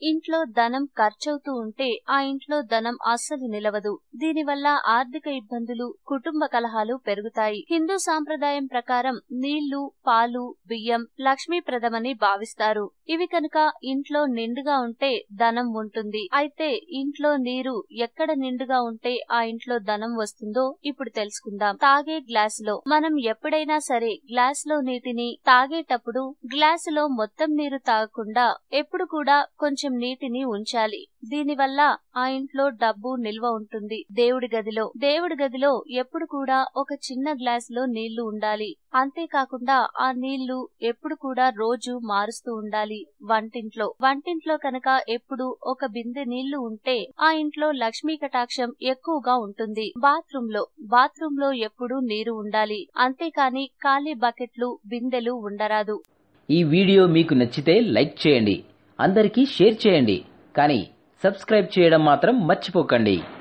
ఇంట్లో ధనం ఖర్చవుతూ ఉంటే ఆ ఇంట్లో ధనం అస్సలు నిలవదు దీనివల్ల ఆర్థిక ఇబ్బందులు కుటుంబ కలహాలు పెరుగుతాయి హిందూ సాంప్రదాయం ప్రకారం నీళ్లు పాలు బియ్యం లక్ష్మీప్రదమని భావిస్తారు ఇవి కనుక ఇంట్లో నిండుగా ఉంటే ధనం ఉంటుంది అయితే ఇంట్లో నీరు ఎక్కడ నిండుగా ఉంటే ఆ ఇంట్లో ధనం వస్తుందో ఇప్పుడు తెలుసుకుందాం తాగే గ్లాసులో మనం ఎప్పుడైనా సరే గ్లాస్ లో నీటిని తాగేటప్పుడు గ్లాసులో మొత్తం నీరు తాగకుండా ఎప్పుడు కూడా కొంచెం నీటిని ఉంచాలి దీనివల్ల ఆ ఇంట్లో డబ్బు నిల్వ ఉంటుంది దేవుడి గదిలో దేవుడి గదిలో ఎప్పుడు కూడా ఒక చిన్న గ్లాస్ లో నీళ్లు ఉండాలి అంతేకాకుండా ఆ నీళ్లు ఎప్పుడు కూడా రోజు మారుస్తూ ఉండాలి వంటింట్లో వంటింట్లో కనుక ఎప్పుడు ఒక బిందె నీళ్లు ఉంటే ఆ ఇంట్లో లక్ష్మీ కటాక్షం ఎక్కువగా ఉంటుంది బాత్రూమ్ లో బాత్రూమ్ లో ఎప్పుడు నీరు ఉండాలి అంతేకాని ఖాళీ బకెట్లు బిందెలు ఉండరాదు ఈ వీడియో మీకు నచ్చితే లైక్ చేయండి అందరికీ షేర్ చేయండి కానీ సబ్స్క్రైబ్ చేయడం మాత్రం మర్చిపోకండి